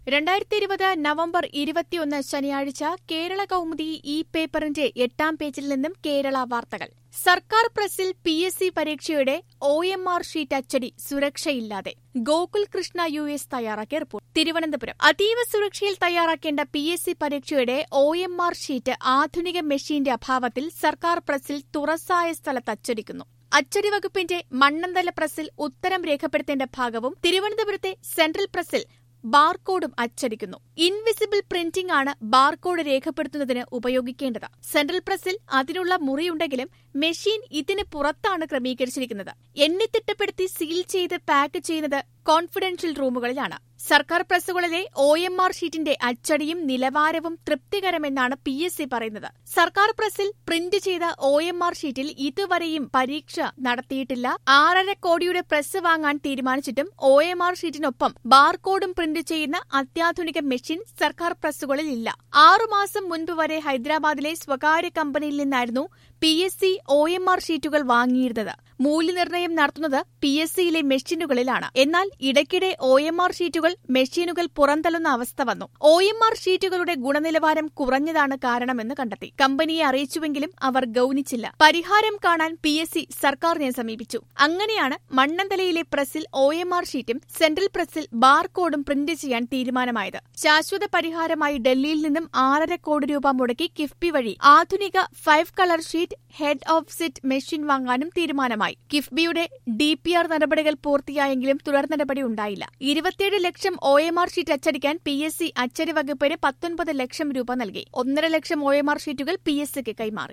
രണ്ടായിരത്തി ഇരുപത് നവംബർ ഇരുപത്തിയൊന്ന് ശനിയാഴ്ച കേരള കൗമുദി ഇ പേപ്പറിന്റെ എട്ടാം പേജിൽ നിന്നും കേരള വാർത്തകൾ സർക്കാർ പ്രസിൽ പി എസ് സി പരീക്ഷയുടെ ഒ എം ആർ ഷീറ്റ് അച്ചടി സുരക്ഷയില്ലാതെ ഗോകുൽ കൃഷ്ണ യു എസ് തയ്യാറാക്കിയ റിപ്പോർട്ട് തിരുവനന്തപുരം അതീവ സുരക്ഷയിൽ തയ്യാറാക്കേണ്ട പി എസ് സി പരീക്ഷയുടെ ഒ എം ആർ ഷീറ്റ് ആധുനിക മെഷീന്റെ അഭാവത്തിൽ സർക്കാർ പ്രസിൽ തുറസായ സ്ഥലത്ത് അച്ചടിക്കുന്നു അച്ചടി വകുപ്പിന്റെ മണ്ണന്തല പ്രസിൽ ഉത്തരം രേഖപ്പെടുത്തേണ്ട ഭാഗവും തിരുവനന്തപുരത്തെ സെൻട്രൽ പ്രസിൽ ബാർകോഡും അച്ചടിക്കുന്നു ഇൻവിസിബിൾ പ്രിന്റിംഗ് ആണ് ബാർകോഡ് രേഖപ്പെടുത്തുന്നതിന് ഉപയോഗിക്കേണ്ടത് സെൻട്രൽ പ്രസിൽ അതിനുള്ള മുറിയുണ്ടെങ്കിലും മെഷീൻ ഇതിന് പുറത്താണ് ക്രമീകരിച്ചിരിക്കുന്നത് എണ്ണിത്തിട്ടപ്പെടുത്തി സീൽ ചെയ്ത് പാക്ക് ചെയ്യുന്നത് കോൺഫിഡൻഷ്യൽ റൂമുകളിലാണ് സർക്കാർ പ്രസ്സുകളിലെ ഒ എം ആർ ഷീറ്റിന്റെ അച്ചടിയും നിലവാരവും തൃപ്തികരമെന്നാണ് പി എസ് സി പറയുന്നത് സർക്കാർ പ്രസ്സിൽ പ്രിന്റ് ചെയ്ത ഒ എം ആർ ഷീറ്റിൽ ഇതുവരെയും പരീക്ഷ നടത്തിയിട്ടില്ല ആറര കോടിയുടെ പ്രസ് വാങ്ങാൻ തീരുമാനിച്ചിട്ടും ഒ എം ആർ ഷീറ്റിനൊപ്പം ബാർകോഡും പ്രിന്റ് ചെയ്യുന്ന അത്യാധുനിക മെഷീൻ സർക്കാർ പ്രസ്സുകളിൽ ഇല്ല ആറുമാസം മുൻപ് വരെ ഹൈദരാബാദിലെ സ്വകാര്യ കമ്പനിയിൽ നിന്നായിരുന്നു P S C O M R ഷീറ്റുകൾ വാങ്ങിയിരുന്നത് മൂല്യനിർണ്ണയം നടത്തുന്നത് പി എസ് സിയിലെ മെഷീനുകളിലാണ് എന്നാൽ ഇടയ്ക്കിടെ ഒ എം ആർ ഷീറ്റുകൾ മെഷീനുകൾ പുറന്തള്ളുന്ന അവസ്ഥ വന്നു ഒ എം ആർ ഷീറ്റുകളുടെ ഗുണനിലവാരം കുറഞ്ഞതാണ് കാരണമെന്ന് കണ്ടെത്തി കമ്പനിയെ അറിയിച്ചുവെങ്കിലും അവർ ഗൌനിച്ചില്ല പരിഹാരം കാണാൻ പി എസ് സി സർക്കാരിനെ സമീപിച്ചു അങ്ങനെയാണ് മണ്ണന്തലയിലെ പ്രസിൽ ഒ എം ആർ ഷീറ്റും സെൻട്രൽ പ്രസിൽ ബാർകോഡും പ്രിന്റ് ചെയ്യാൻ തീരുമാനമായത് ശാശ്വത പരിഹാരമായി ഡൽഹിയിൽ നിന്നും ആറര കോടി രൂപ മുടക്കി കിഫ്ബി വഴി ആധുനിക five colour sheet fed offset machine വാങ്ങാനും തീരുമാനമായി കിഫ്ബിയുടെ ഡി പി ആർ നടപടികൾ പൂർത്തിയായെങ്കിലും തുടർ നടപടി ഉണ്ടായില്ല ഇരുപത്തിയേഴ് ലക്ഷം ഒ എം ആർ ഷീറ്റ് അച്ചടിക്കാൻ പി എസ് സി അച്ചടി വകുപ്പിന് പത്തൊൻപത് ലക്ഷം രൂപ നൽകി ഒന്നര ലക്ഷം ഒ എം ആർ ഷീറ്റുകൾ പി എസ് സിക്ക് കൈമാറി